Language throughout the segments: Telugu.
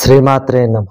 శ్రీమాత్రే నమ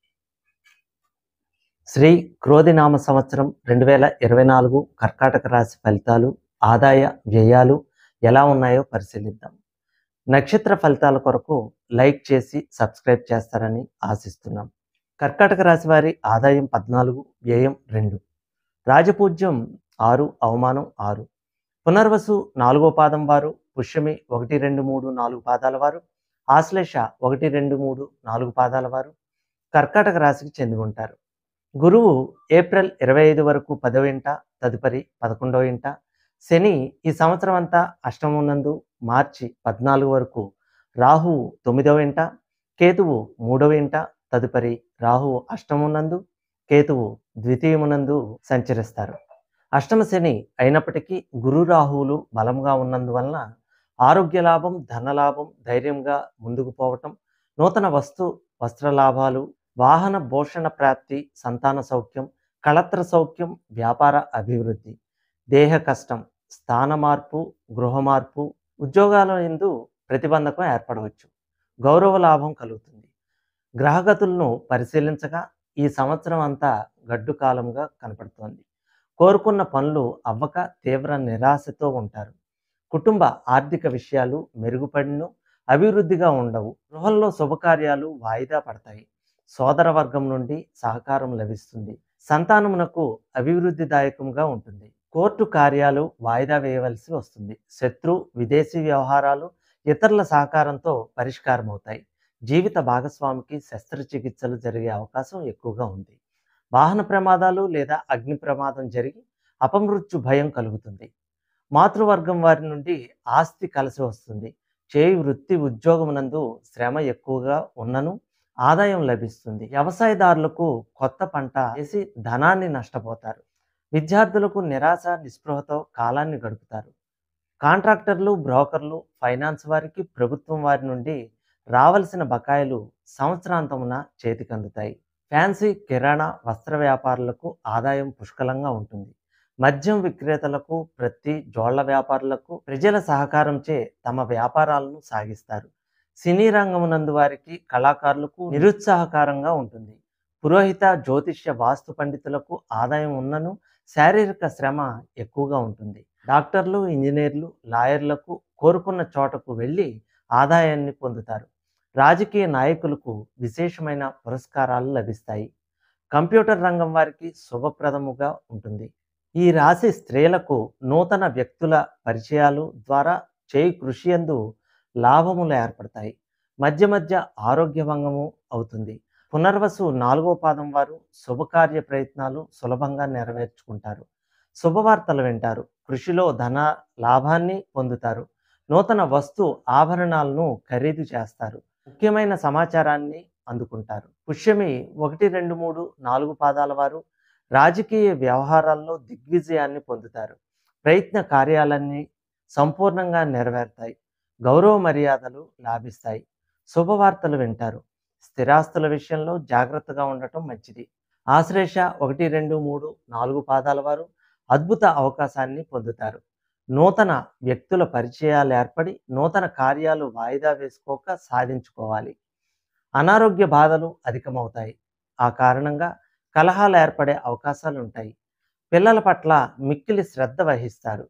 శ్రీ క్రోధినామ సంవత్సరం రెండు వేల ఇరవై నాలుగు కర్కాటక రాశి ఫలితాలు ఆదాయ వ్యయాలు ఎలా ఉన్నాయో పరిశీలిద్దాం నక్షత్ర ఫలితాల కొరకు లైక్ చేసి సబ్స్క్రైబ్ చేస్తారని ఆశిస్తున్నాం కర్కాటక రాశి వారి ఆదాయం పద్నాలుగు వ్యయం రెండు రాజపూజ్యం ఆరు అవమానం ఆరు పునర్వసు నాలుగో పాదం వారు పుష్యమి ఒకటి రెండు మూడు నాలుగు పాదాల వారు ఆశ్లేష ఒకటి రెండు మూడు నాలుగు పాదాల వారు కర్కాటక రాశికి చెంది ఉంటారు గురువు ఏప్రిల్ ఇరవై ఐదు వరకు పదవ ఇంట తదుపరి పదకొండవ ఇంట శని ఈ సంవత్సరం అంతా అష్టమనందు మార్చి పద్నాలుగు వరకు రాహువు తొమ్మిదవ ఇంట కేతువు మూడవ ఇంట తదుపరి రాహువు అష్టమునందు కేతువు ద్వితీయమునందు సంచరిస్తారు అష్టమ శని అయినప్పటికీ గురు రాహువులు బలంగా ఉన్నందువలన ఆరోగ్య లాభం ధనలాభం ధైర్యంగా ముందుకు పోవటం నూతన వస్తు వస్త్ర లాభాలు వాహన భూషణ ప్రాప్తి సంతాన సౌఖ్యం కళత్ర సౌఖ్యం వ్యాపార అభివృద్ధి దేహ కష్టం స్థాన మార్పు గృహ మార్పు ఉద్యోగాల ఎందు ప్రతిబంధకం ఏర్పడవచ్చు గౌరవ లాభం కలుగుతుంది గ్రహగతులను పరిశీలించగా ఈ సంవత్సరం అంతా గడ్డు కాలంగా కనపడుతోంది కోరుకున్న పనులు అవ్వక తీవ్ర నిరాశతో ఉంటారు కుటుంబ ఆర్థిక విషయాలు మెరుగుపడిను అభివృద్ధిగా ఉండవు గృహంలో శుభకార్యాలు వాయిదా పడతాయి సోదర వర్గం నుండి సహకారం లభిస్తుంది సంతానమునకు అభివృద్ధిదాయకంగా ఉంటుంది కోర్టు కార్యాలు వాయిదా వేయవలసి వస్తుంది శత్రు విదేశీ వ్యవహారాలు ఇతరుల సహకారంతో పరిష్కారం అవుతాయి జీవిత భాగస్వామికి శస్త్రచికిత్సలు జరిగే అవకాశం ఎక్కువగా ఉంది వాహన ప్రమాదాలు లేదా అగ్ని ప్రమాదం జరిగి అపమృత్యు భయం కలుగుతుంది మాతృవర్గం వారి నుండి ఆస్తి కలిసి వస్తుంది చేయి వృత్తి ఉద్యోగమునందు శ్రమ ఎక్కువగా ఉన్నను ఆదాయం లభిస్తుంది వ్యవసాయదారులకు కొత్త పంట వేసి ధనాన్ని నష్టపోతారు విద్యార్థులకు నిరాశ నిస్పృహతో కాలాన్ని గడుపుతారు కాంట్రాక్టర్లు బ్రోకర్లు ఫైనాన్స్ వారికి ప్రభుత్వం వారి నుండి రావలసిన బకాయిలు సంవత్సరాంతమున చేతికందుతాయి ఫ్యాన్సీ కిరాణా వస్త్ర వ్యాపారులకు ఆదాయం పుష్కలంగా ఉంటుంది మద్యం విక్రేతలకు ప్రతి జోళ్ల వ్యాపారులకు ప్రజల సహకారంచే తమ వ్యాపారాలను సాగిస్తారు సినీ రంగమునందు వారికి కళాకారులకు నిరుత్సాహకరంగా ఉంటుంది పురోహిత జ్యోతిష్య వాస్తు పండితులకు ఆదాయం ఉన్నను శారీరక శ్రమ ఎక్కువగా ఉంటుంది డాక్టర్లు ఇంజనీర్లు లాయర్లకు కోరుకున్న చోటకు వెళ్ళి ఆదాయాన్ని పొందుతారు రాజకీయ నాయకులకు విశేషమైన పురస్కారాలు లభిస్తాయి కంప్యూటర్ రంగం వారికి శుభప్రదముగా ఉంటుంది ఈ రాశి స్త్రీలకు నూతన వ్యక్తుల పరిచయాలు ద్వారా చేయి కృషి ఎందు లాభములు ఏర్పడతాయి మధ్య మధ్య ఆరోగ్య భంగము అవుతుంది పునర్వసు నాలుగో పాదం వారు శుభకార్య ప్రయత్నాలు సులభంగా నెరవేర్చుకుంటారు శుభవార్తలు వింటారు కృషిలో ధన లాభాన్ని పొందుతారు నూతన వస్తు ఆభరణాలను ఖరీదు చేస్తారు ముఖ్యమైన సమాచారాన్ని అందుకుంటారు పుష్యమి ఒకటి రెండు మూడు నాలుగు పాదాల వారు రాజకీయ వ్యవహారాల్లో దిగ్విజయాన్ని పొందుతారు ప్రయత్న కార్యాలన్నీ సంపూర్ణంగా నెరవేరుతాయి గౌరవ మర్యాదలు లాభిస్తాయి శుభవార్తలు వింటారు స్థిరాస్తుల విషయంలో జాగ్రత్తగా ఉండటం మంచిది ఆశ్లేష ఒకటి రెండు మూడు నాలుగు పాదాల వారు అద్భుత అవకాశాన్ని పొందుతారు నూతన వ్యక్తుల పరిచయాలు ఏర్పడి నూతన కార్యాలు వాయిదా వేసుకోక సాధించుకోవాలి అనారోగ్య బాధలు అధికమవుతాయి ఆ కారణంగా కలహాలు ఏర్పడే అవకాశాలు ఉంటాయి పిల్లల పట్ల మిక్కిలి శ్రద్ధ వహిస్తారు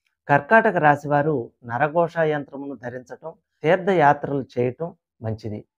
కర్కాటక రాశివారు నరఘోష యంత్రమును ధరించటం తీర్థయాత్రలు చేయటం మంచిది